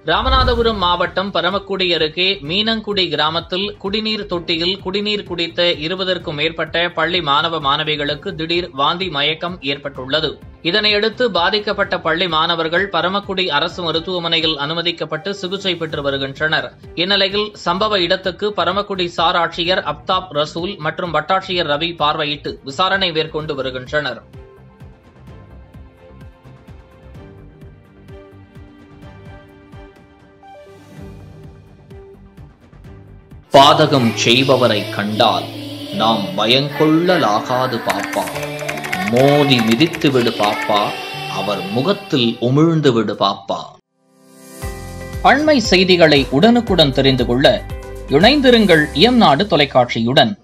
ராமநாதபுரம் மாவட்டம் பரமக்குடி அருகே மீனங்குடி கிராமத்தில் குடிநீர் தொட்டியில் குடிநீர் குடித்த இருபதற்கும் மேற்பட்ட பள்ளி மாணவ மாணவிகளுக்கு திடீர் வாந்தி மயக்கம் ஏற்பட்டுள்ளது இதனையடுத்து பாதிக்கப்பட்ட பள்ளி மாணவர்கள் பரமக்குடி அரசு மருத்துவமனையில் அனுமதிக்கப்பட்டு சிகிச்சை பெற்று வருகின்றனர் இந்நிலையில் சம்பவ இடத்துக்கு பரமக்குடி சார் ஆட்சியர் அப்தாப் ரசூல் மற்றும் வட்டாட்சியர் ரவி பார்வையிட்டு விசாரணை மேற்கொண்டு வருகின்றனர் பாதகம் செய்பவரை கண்டால் நாம் பயங்கொள்ளலாகாது பாப்பா மோதி மிதித்து விடு பாப்பா அவர் முகத்தில் உமிழ்ந்து விடு பாப்பா அண்மை செய்திகளை உடனுக்குடன் தெரிந்து கொள்ள இணைந்திருங்கள் இயம்நாடு தொலைக்காட்சியுடன்